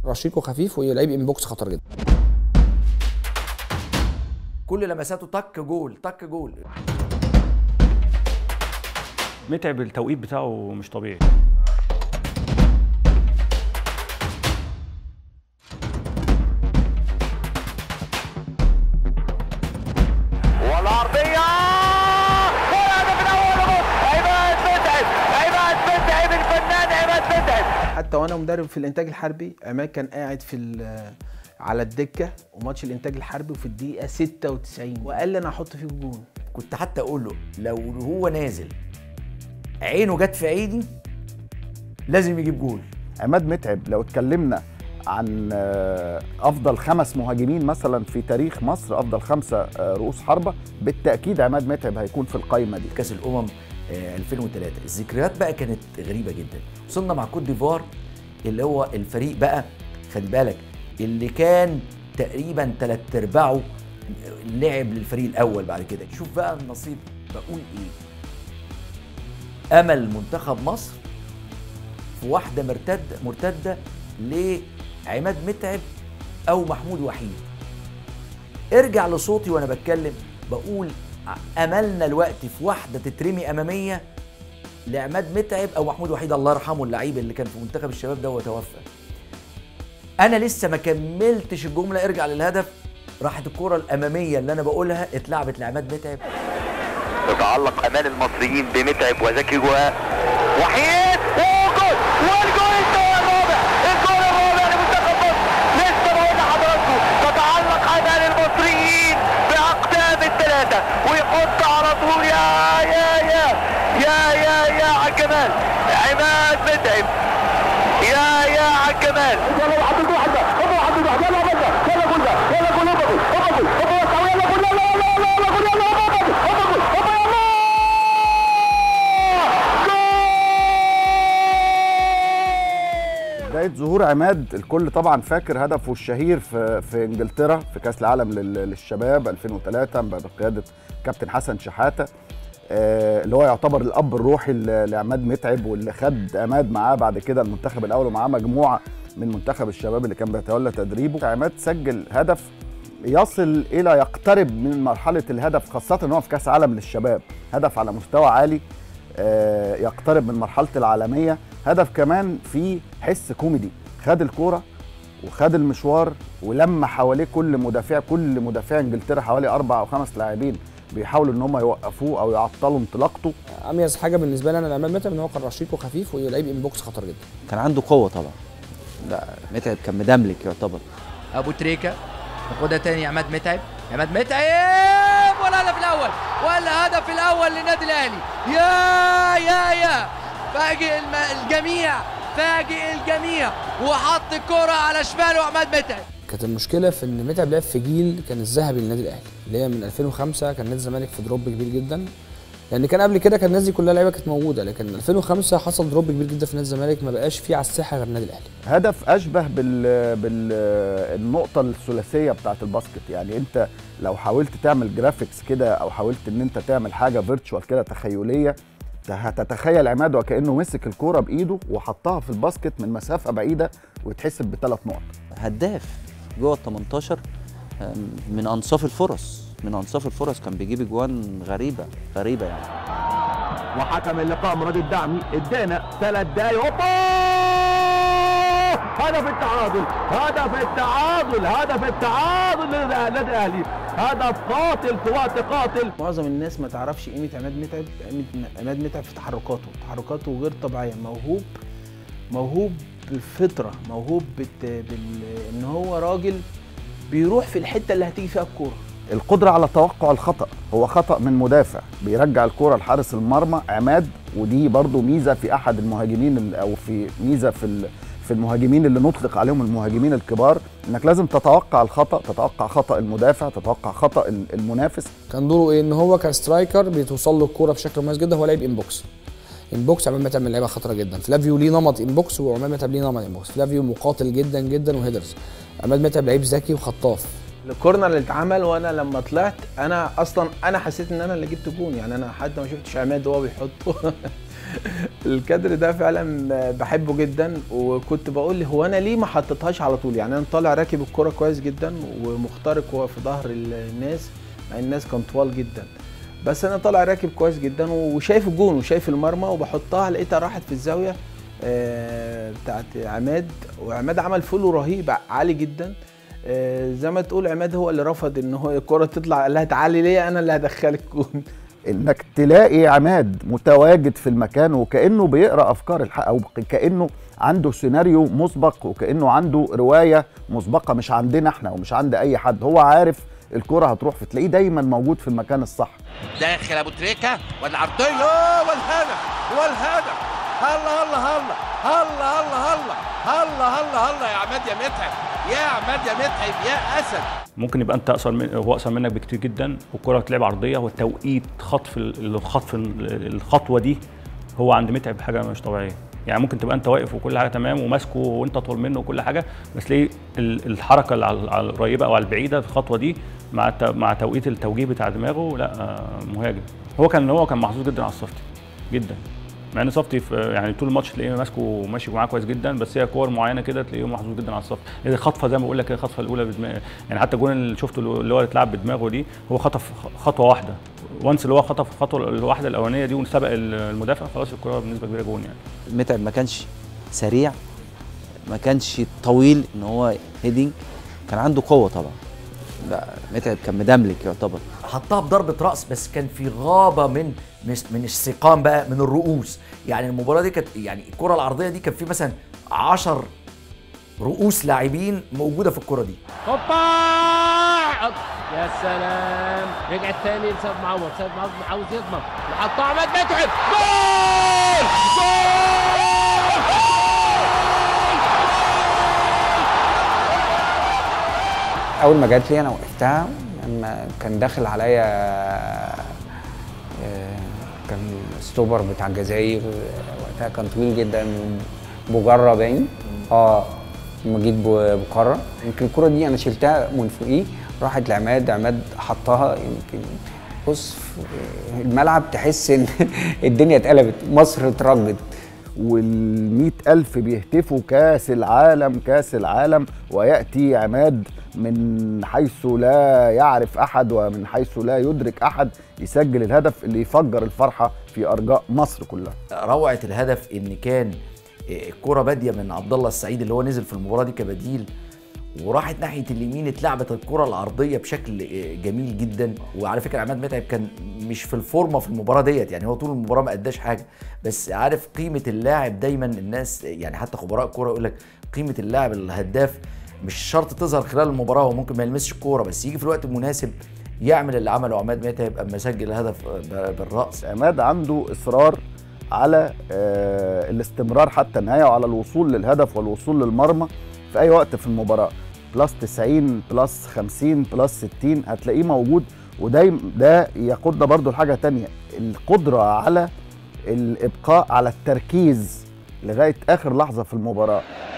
رشيق وخفيف ولعيب انبوكس خطر جدا كل لمساته تك جول تك جول متعب التوقيت بتاعه مش طبيعي والعرضية والهدف الأول عماد متعب عماد متعب الفنان عماد متعب حتى وانا مدرب في الانتاج الحربي عماد كان قاعد في ال- على الدكه وماتش الانتاج الحربي وفي الدقيقه 96 وقال لي انا هحط فيك جون كنت حتى اقول له لو هو نازل عينه جت في عيني لازم يجيب جول عماد متعب لو اتكلمنا عن آه، افضل خمس مهاجمين مثلا في تاريخ مصر افضل خمسه آه، رؤوس حربه بالتاكيد عماد متعب هيكون في القائمه دي كاس الامم آه، 2003 الذكريات بقى كانت غريبه جدا وصلنا مع كوت ديفوار اللي هو الفريق بقى خلي بالك اللي كان تقريبا ثلاث ارباعه لعب للفريق الاول بعد كده شوف بقى النصيب بقول ايه امل منتخب مصر في واحده مرتده مرتده لعماد متعب او محمود وحيد ارجع لصوتي وانا بتكلم بقول املنا الوقت في واحده تترمي اماميه لعماد متعب او محمود وحيد الله يرحمه اللعيب اللي كان في منتخب الشباب ده وتوفى انا لسه ما كملتش الجمله ارجع للهدف راحت الكره الاماميه اللي انا بقولها اتلعبت لعماد متعب يتعلق امان المصريين بمتعب وزكي جواه وحيد وجول والجول الرابع الجول الرابع لمنتخب مصر لسه بقول لحضراتكم تتعلق امان المصريين باقدام الثلاثه ويحط على طول يا يا يا يا يا يا على الجمال عماد متعب يا يا على الجمال يلا حطيت واحده يلا حطيت واحده يلا بدا يلا جول ده يلا جول هوبا جول هوبا جول هوبا جول يلا جول يلا يلا يلا جول يلا هوبا جول هوبا جول هوبا يلا بدايه ظهور عماد الكل طبعا فاكر هدفه الشهير في في انجلترا في كاس العالم لل- للشباب 2003 بقياده كابتن حسن شحاته آه، اللي هو يعتبر الاب الروحي ل- لعماد متعب واللي خد عماد معاه بعد كده المنتخب الاول ومعاه مجموعه من منتخب الشباب اللي كان بيتولى تدريبه عماد سجل هدف يصل الى يقترب من مرحله الهدف خاصه ان هو في كاس عالم للشباب هدف على مستوى عالي آه، يقترب من مرحله العالميه هدف كمان فيه حس كوميدي خد الكوره وخد المشوار ولما حواليه كل مدافع كل مدافع انجلترا حوالي اربع او خمس لاعبين بيحاولوا ان هم يوقفوه او يعطلوا انطلاقته اميز حاجه بالنسبه لي انا لعماد متعب ان هو كان رشيق وخفيف ولعيب انبوكس خطر جدا كان عنده قوه طبعا لا متعب كان مدملك يعتبر ابو تريكه ناخدها تاني عماد متعب عماد متعب والهدف الاول والهدف الاول للنادي الاهلي يا يا يا فاجئ الم- الجميع فاجئ الجميع وحط الكرة على شماله عماد متعب كانت المشكله في ان متعب لعب في جيل كان الذهبي للنادي الاهلي اللي هي من 2005 كان نادي الزمالك في دروب كبير جدا لان كان قبل كده كان الناس دي كلها لعيبه كانت موجوده لكن 2005 حصل دروب كبير جدا في نادي الزمالك ما بقاش فيه على الساحه غير النادي الاهلي هدف اشبه بال بالنقطه الثلاثيه بتاعه الباسكت يعني انت لو حاولت تعمل جرافيكس كده او حاولت ان انت تعمل حاجه فيرتشوال كده تخيليه هتتخيل عماد وكانه مسك الكوره بايده وحطها في الباسكت من مسافه بعيده ويتحسب بثلاث نقط هداف جوه ال 18 آم، من انصاف الفرص من انصاف الفرص كان بيجيب اجوان غريبه غريبه يعني وحكم اللقاء مراد الدعمي ادانا ثلاث دقايق هوبا هدف التعادل هدف التعادل هدف التعادل للنادي الاهلي هدف قاتل في وقت قاتل معظم الناس ما تعرفش قيمه عماد متعب قيمة عماد متعب في تحركاته تحركاته غير طبيعيه موهوب موهوب بالفطره موهوب بت... بال... ان هو راجل بيروح في الحته اللي هتيجي فيها الكوره القدره على توقع الخطا هو خطا من مدافع بيرجع الكره لحارس المرمى عماد ودي برضو ميزه في احد المهاجمين ال- او في ميزه في ال- في المهاجمين اللي نطلق عليهم المهاجمين الكبار انك لازم تتوقع الخطا تتوقع خطا المدافع تتوقع خطا ال- المنافس كان دوره ايه ان هو كسترايكر بتوصل له الكوره بشكل مميز جدا هو لعيب انبوكس انبوكس عماد متعب من لعيبه خطره جدا فلافيو ليه نمط انبوكس وعماد متعب ليه نمط انبوكس فلافيو مقاتل جدا جدا وهيدرز عماد متعب لعيب ذكي وخطاف الكورنر اللي اتعمل وانا لما طلعت انا اصلا انا حسيت ان انا اللي جبت جون يعني انا حتى ما شفتش عماد وهو بيحطه الكادر ده فعلا بحبه جدا وكنت بقول هو انا ليه ما حطيتهاش على طول يعني انا طالع راكب الكرة كويس جدا ومخترق هو في ظهر الناس مع الناس كان طوال جدا بس انا طالع راكب كويس جدا وشايف الجون وشايف المرمى وبحطها لقيتها راحت في الزاويه آه، بتاعت عماد وعماد عمل فولو رهيب عالي جدا آه، زي ما تقول عماد هو اللي رفض ان هو الكره تطلع قال لها تعالي ليه انا اللي هدخلك جون انك تلاقي عماد متواجد في المكان وكانه بيقرا افكار الحق او كانه عنده سيناريو مسبق وكانه عنده روايه مسبقه مش عندنا احنا ومش عند اي حد هو عارف الكره هتروح فتلاقيه دايما موجود في المكان الصح داخل ابو تريكه والعرضيه والهدف والهدف هلا هلا هلا هلا هلا هلا هلا هلا هلا يا عماد يا متعب يا عماد يا متعب يا اسد ممكن يبقى انت اقصر من هو اقصر منك بكتير جدا والكره بتلعب عرضيه والتوقيت خطف ال- الخطف ال- الخطوه دي هو عند متعب حاجه مش طبيعيه يعني ممكن تبقى انت واقف وكل حاجه تمام وماسكه وانت اطول منه وكل حاجه بس تلاقي ال- الحركه اللي على على القريبه او على البعيده في الخطوه دي مع الت- مع توقيت التوجيه بتاع دماغه لا آه، مهاجم هو كان هو كان محظوظ جدا على الصفتي جدا مع ان صفتي في يعني طول الماتش تلاقيه ماسكه وماشي معاه كويس جدا بس هي كور معينه كده تلاقيه محظوظ جدا على الصف هي الخطفه زي ما بقول لك هي الخطفه الاولى بدماغ يعني حتى الجون اللي شفته اللي هو اتلعب بدماغه دي هو خطف خطوه واحده وانس اللي هو خطف الخطوه الواحده الاولانيه دي وسبق المدافع خلاص الكره بالنسبه كبيره جون يعني متعب ما كانش سريع ما كانش طويل ان هو هيدنج كان عنده قوه طبعا لا متعب كان مدملك يعتبر حطها بضربه راس بس كان في غابه من مش من السيقان بقى من الرؤوس يعني المباراه دي كانت يعني الكره العرضيه دي كان في مثلا 10 رؤوس لاعبين موجوده في الكره دي هوبا يا سلام رجع الثاني لسيد معوض سيد معوض عاوز يضمن وحطها عماد متعب جول اول ما جات لي انا وقفتها لما كان داخل عليا آه، كان ستوبر بتاع الجزائر وقتها كان طويل جدا بجره باين اه مجيد ب- بقره يمكن الكره دي انا شلتها من فوقيه راحت لعماد عماد حطها يمكن بص في الملعب تحس ان الدنيا اتقلبت مصر اترجت والمئة ألف بيهتفوا كاس العالم كاس العالم ويأتي عماد من حيث لا يعرف أحد ومن حيث لا يدرك أحد يسجل الهدف اللي يفجر الفرحة في أرجاء مصر كلها روعه الهدف ان كان الكره باديه من عبد الله السعيد اللي هو نزل في المباراه دي كبديل وراحت ناحيه اليمين اتلعبت الكره العرضيه بشكل جميل جدا وعلى فكره عماد متعب كان مش في الفورمه في المباراه ديت يعني هو طول المباراه ما اداش حاجه بس عارف قيمه اللاعب دايما الناس يعني حتى خبراء الكوره يقول لك قيمه اللاعب الهداف مش شرط تظهر خلال المباراه هو ممكن ما يلمسش الكوره بس يجي في الوقت المناسب يعمل اللي عمله عماد متعب اما سجل الهدف ب- بالراس عماد عنده إصرار على آه، الاستمرار حتى النهاية وعلى الوصول للهدف والوصول للمرمى في أي وقت في المباراة بلس 90 بلس 50 بلس 60 هتلاقيه موجود ودايما ده يقودنا برضو لحاجة تانية القدرة على الإبقاء على التركيز لغاية آخر لحظة في المباراة